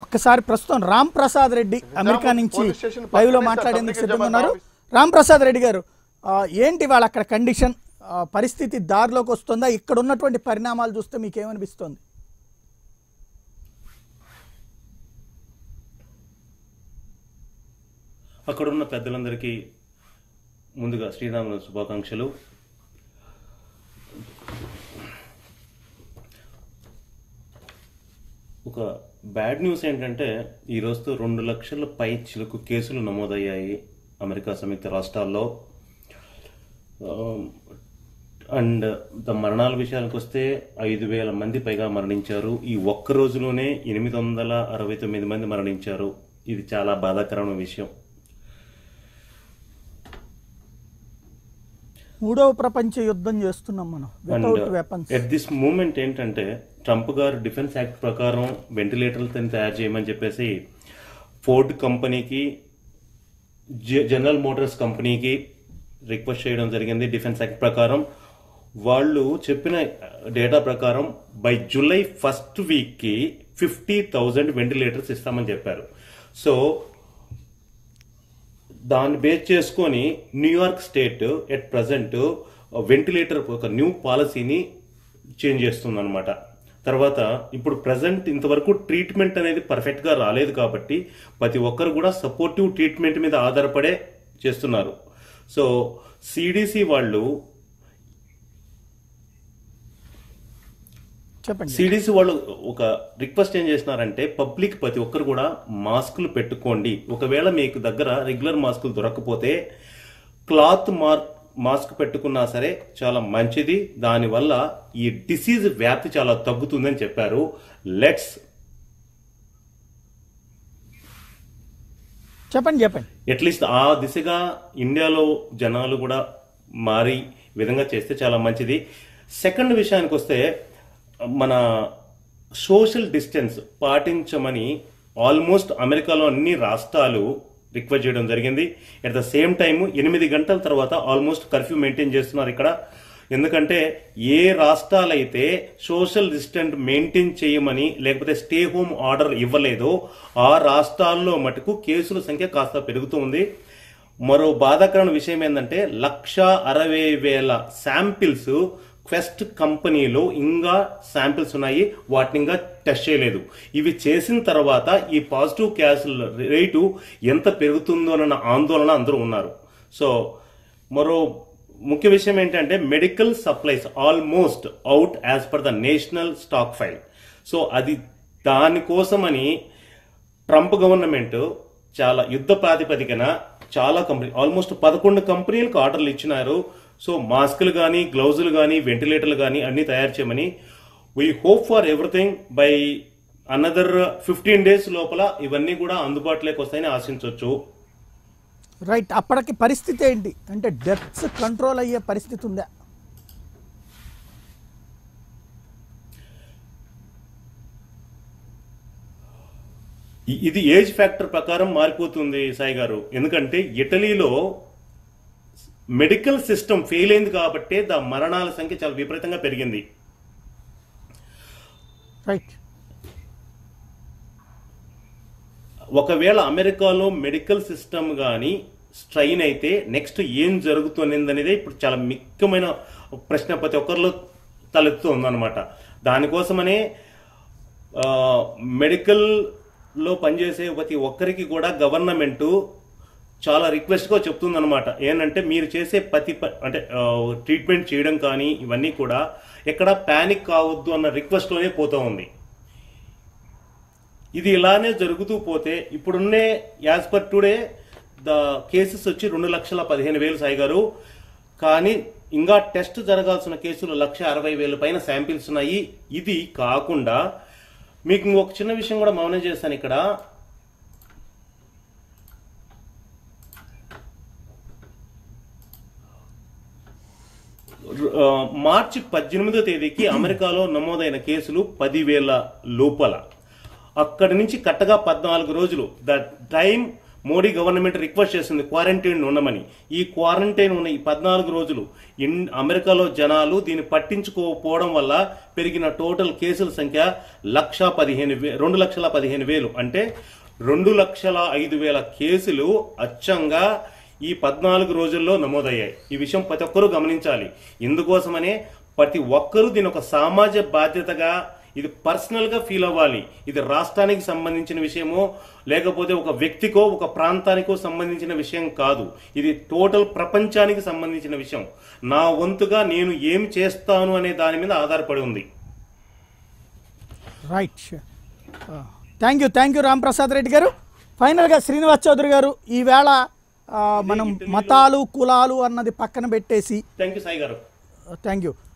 ఒక్కసారి ప్రస్తుతం రామ్ ప్రసాద్ రెడ్డి అమెరికా నుంచి పోలీస్ స్టేషన్ లైవ్ లో పక్కనే మాట్లాడేందుకు సార్, సిద్ధంగా ఉన్నారు కమ్యూనికేషన్ రామ్ ప్రసాద్ రెడ్డి గారు ఆ, ఏంటి వాళ్ళ అక్కడ కండిషన్ ఆ, పరిస్థితి దారిలోకి వస్తుందా ఇక్కడ ఉన్నటువంటి పరిణామాలు చూస్తే మీకు ఏమనిపిస్తుంది అక్కడున్న పెద్దలందరికీ ముందుగా శ్రీరామ శుభాకాంక్షలు ఒక బ్యాడ్ న్యూస్ ఏంటంటే ఈ రోజుతో రెండు లక్షల పై చిలుకు కేసులు నమోదయ్యాయి అమెరికా సంయుక్త రాష్ట్రాల్లో అండ్ ద మరణాల విషయానికి వస్తే ఐదు వేల మంది పైగా మరణించారు ఈ ఒక్క రోజులోనే ఎనిమిది వందల అరవై తొమ్మిది మంది మరణించారు ఇది చాలా బాధాకరమైన విషయం మూడవ ప్రపంచ యుద్ధం చేస్తున్నాం మనం without and weapons at this moment ఏంటంటే ట్రంప్ గారు డిఫెన్స్ యాక్ట్ ప్రకారం వెంటిలేటర్లతో తయారు చేయమని చెప్పేసి ఫోర్డ్ కంపెనీకి జ- జనరల్ మోటార్స్ కంపెనీకి రిక్వెస్ట్ చేయడం జరిగింది డిఫెన్స్ యాక్ట్ ప్రకారం వాళ్ళు చెప్పిన డేటా ప్రకారం బై జూలై ఫస్ట్ వీక్కి ఫిఫ్టీ థౌజండ్ వెంటిలేటర్స్ ఇస్తామని చెప్పారు సో దాన్ని బేస్ చేసుకొని New York state at present ventilator ఒక న్యూ పాలసీని చేంజ్ చేస్తుంది అనమాట తర్వాత ఇప్పుడు ప్రజెంట్ ఇంతవరకు ట్రీట్మెంట్ అనేది పర్ఫెక్ట్గా రాలేదు కాబట్టి ప్రతి ఒక్కరు కూడా సపోర్టివ్ ట్రీట్మెంట్ మీద ఆధారపడే చేస్తున్నారు సో సిడిసి వాళ్ళు చెప్పండి సిడిసి వాళ్ళు ఒక రిక్వెస్ట్ ఏం చేసినారంటే పబ్లిక్ ప్రతి ఒక్కరు కూడా మాస్కులు పెట్టుకోండి ఒకవేళ మీకు దగ్గర రెగ్యులర్ మాస్కులు దొరకకపోతే క్లాత్ మార్ మాస్క్ పెట్టుకున్నా సరే చాలా మంచిది దానివల్ల ఈ డిసీజ్ వ్యాప్తి చాలా తగ్గుతుందని చెప్పారు లెట్స్ చెప్పండి చెప్పండి అట్లీస్ట్ ఆ దిశగా ఇండియాలో జనాలు కూడా మారి ఈ విధంగా చేస్తే చాలా మంచిది సెకండ్ విషయానికి వస్తే మన సోషల్ డిస్టెన్స్ పాటించమని ఆల్మోస్ట్ అమెరికాలో అన్ని రాష్ట్రాలు రిక్వెస్ట్ చేయడం జరిగింది అట్ ద సేమ్ టైం ఎనిమిది గంటల తర్వాత ఆల్మోస్ట్ కర్ఫ్యూ మెయింటైన్ చేస్తున్నారు ఇక్కడ ఎందుకంటే ఏ రాష్ట్రాలైతే సోషల్ డిస్టెన్స్ మెయింటైన్ చేయమని లేకపోతే స్టే హోమ్ ఆర్డర్ ఇవ్వలేదో ఆ రాష్ట్రాల్లో మటుకు కేసుల సంఖ్య కాస్త పెరుగుతూ ఉంది మరో బాధాకరమైన విషయం ఏంటంటే లక్ష అరవై వేల శాంపిల్స్ క్వెస్ట్ కంపెనీలో ఇంకా శాంపిల్స్ ఉన్నాయి వాటిని ఇంకా టెస్ట్ చేయలేదు ఇవి చేసిన తర్వాత ఈ పాజిటివ్ కేసుల రేటు ఎంత పెరుగుతుందో అన్న ఆందోళన అందరూ ఉన్నారు సో మరో ముఖ్య విషయం ఏంటంటే medical supplies almost out as per the national stock file so అది దానికోసమని ట్రంప్ గవర్నమెంట్ చాలా యుద్ధ ప్రాతిపదికన చాలా కంపెనీ ఆల్మోస్ట్ పదకొండు కంపెనీలకు ఆర్డర్లు ఇచ్చినారు సో మాస్కులు కానీ గ్లౌజులు కానీ వెంటిలేటర్లు కానీ అన్ని తయారు చేయమని we hope for everything by another fifteen days లోపల ఇవన్నీ కూడా అందుబాటులోకి వస్తాయని ఆశించవచ్చు రైట్ అప్పటికి పరిస్థితి ఏంటి అంటే డెత్స్ కంట్రోల్ అయ్యే పరిస్థితి ఉందా ఇ- ఇది ఏజ్ ఫ్యాక్టర్ ప్రకారం మారిపోతుంది సాయి గారు ఎందుకంటే ఇటలీలో మెడికల్ సిస్టమ్ ఫెయిల్ అయింది కాబట్టి ద మరణాల సంఖ్య చాలా విపరీతంగా పెరిగింది రైట్ ఒకవేళ అమెరికాలో మెడికల్ సిస్టమ్ కానీ స్ట్రైన్ అయితే నెక్స్ట్ ఏం జరుగుతుంది అనేది ఇప్పుడు చాలా ముఖ్యమైన ప్రశ్న ప్రతి ఒక్కరిలో తలెత్తుంది అనమాట దానికోసమనే ఆ, మెడికల్లో పనిచేసే ప్రతి ఒక్కరికి కూడా గవర్నమెంట్ చాలా రిక్వెస్ట్గా చెప్తుందన్నమాట ఏంటంటే మీరు చేసే ప్రతి ప- అంటే ఆ, ట్రీట్మెంట్ చేయడం కానీ ఇవన్నీ కూడా ఎక్కడ ప్యానిక్ కావద్దు అన్న రిక్వెస్ట్లోనే పోతూ ఉంది ఇది ఇలానే జరుగుతూ పోతే ఇప్పుడున్నే as per today the cases వచ్చి రెండు లక్షల పదిహేను వేలు సాయి గారు కానీ ఇంకా టెస్ట్ జరగాల్సిన కేసులు లక్ష అరవై వేల పైన శాంపిల్స్ ఉన్నాయి ఇది కాకుండా మీకు ఇంకొక చిన్న విషయం కూడా మౌనం చేస్తాను ఇక్కడ ఆ, మార్చి పద్దెనిమిదో తేదీకి అమెరికాలో నమోదైన కేసులు పదివేల లోపల అక్కడి నుంచి కట్టగా పద్నాలుగు రోజులు the time Modi government request చేస్తుంది క్వారంటైన్ ఉండమని ఈ క్వారంటైన్ ఉన్న ఈ పద్నాలుగు రోజులు ఇన్ అమెరికాలో జనాలు దీన్ని పట్టించుకోకపోవడం వల్ల పెరిగిన టోటల్ కేసుల సంఖ్య లక్ష పదిహేను వే రెండు లక్షల పదిహేను వేలు అంటే రెండు లక్షల ఐదు వేల కేసులు అచ్చంగా ఈ పద్నాలుగు రోజుల్లో నమోదయ్యాయి ఈ విషయం ప్రతి ఒక్కరూ గమనించాలి ఇందుకోసమనే ప్రతి ఒక్కరూ దీని ఒక సామాజిక బాధ్యతగా ఇది పర్సనల్ గా ఫీల్ అవ్వాలి ఇది రాష్ట్రానికి సంబంధించిన విషయమో లేకపోతే ఒక వ్యక్తికో ఒక ప్రాంతానికో సంబంధించిన విషయం కాదు ఇది టోటల్ ప్రపంచానికి సంబంధించిన విషయం నా వంతుగా నేను ఏం చేస్తాను అనే దాని మీద ఆధారపడి ఉంది right thank you thank you Ramprasad Reddy గారు ఫైనల్గా శ్రీనివాస్ చౌదరి గారు ఈవేళ ఆ, మనం మతాలు కులాలు అన్నది పక్కన పెట్టేసి థ్యాంక్ యూ సాయి గారు థ్యాంక్ యూ